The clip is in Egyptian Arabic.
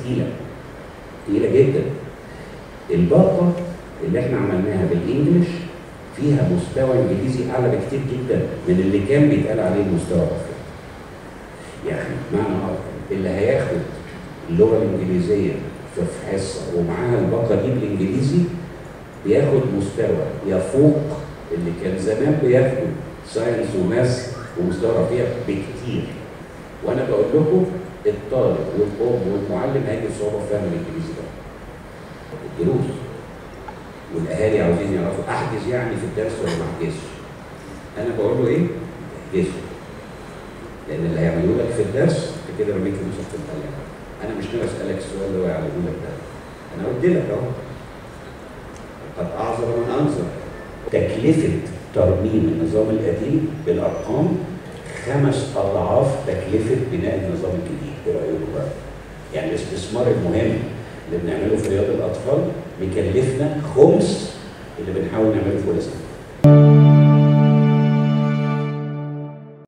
تقيله تقيله جدا الباقه اللي احنا عملناها بالانجلش فيها مستوى انجليزي اعلى بكتير جدا من اللي كان بيتقال عليه المستوى الافريقي. يعني معنى اخر اللي هياخد اللغه الانجليزيه في حصه ومعاها الباقه دي بالانجليزي بياخد مستوى يفوق اللي كان زمان بياخد ساينس وماس ومستوى رفيع بكتير. وانا بقول لكم الطالب والاب والمعلم هيجي صعوبه في فهم الانجليزي ده. الدروس والاهالي عاوزين يعرفوا احجز يعني في الدرس ولا ما احجزش؟ انا بقول له ايه؟ احجزه. لان اللي هيعملوه لك في الدرس انت كده رميت فلوسك في القلم. انا مش ناوي اسالك السؤال اللي هو يعلمه لك ده. انا قلت لك اهو. قد اعذر من انظر. تكلفه ترميم النظام القديم بالارقام خمس اضعاف تكلفه بناء النظام الجديد، ايه رايكم بقى؟ يعني الاستثمار المهم اللي بنعمله في رياض الاطفال مكلفنا خمس اللي بنحاول نعمله في اولى ثانوي.